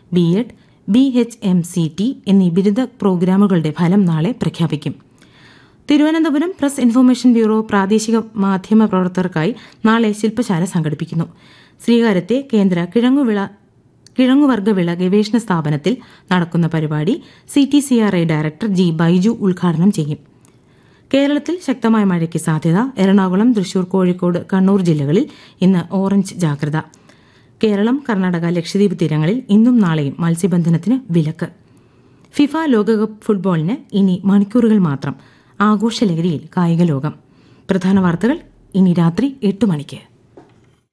B Ed B H M C T എന്നീ ബിരുദ പ്രോഗ്രാമുകളുടെ ഫലം നാളെ പ്രഖ്യാപിക്കും തിരുവനന്തപുരം പ്രസ് ഇൻഫർമേഷൻ ബ്യൂറോ പ്രാദേശിക മാധ്യമ പ്രവർത്തകർക്കായി നാളെ ശില്പശാല സംഘടിപ്പിക്കുന്നു ശ്രീകാര്യത്തെ കേന്ദ്ര കിഴങ്ങുവിള കിഴങ്ങുവർഗ്ഗവിള ഗവേഷണ സ്ഥാപനത്തിൽ നടക്കുന്ന പരിപാടി C T C R I director G Baiju ഉദ്ഘാടനം ചെയ്യും കേരളത്തിൽ ശക്തമായ മഴയ്ക്ക് സാധ്യത എറണാകുളം തൃശൂർ കോഴിക്കോട് കണ്ണൂർ ജില്ലകളിൽ ഇന്ന് ഓറഞ്ച് ജാഗ്രത കേരളം കർണാടക ലക്ഷദ്വീപ് തീരങ്ങളിൽ ഇന്നും നാളെയും മത്സ്യബന്ധനത്തിന് വിലക്ക് ഫിഫ ലോകകപ്പ് ഫുട്ബോളിന് ഇനി മണിക്കൂറുകൾ മാത്രം ആഘോഷലഹരിയിൽ കായിക ലോകം പ്രധാന വാർത്തകൾ ഇനി രാത്രി എട്ട് മണിക്ക്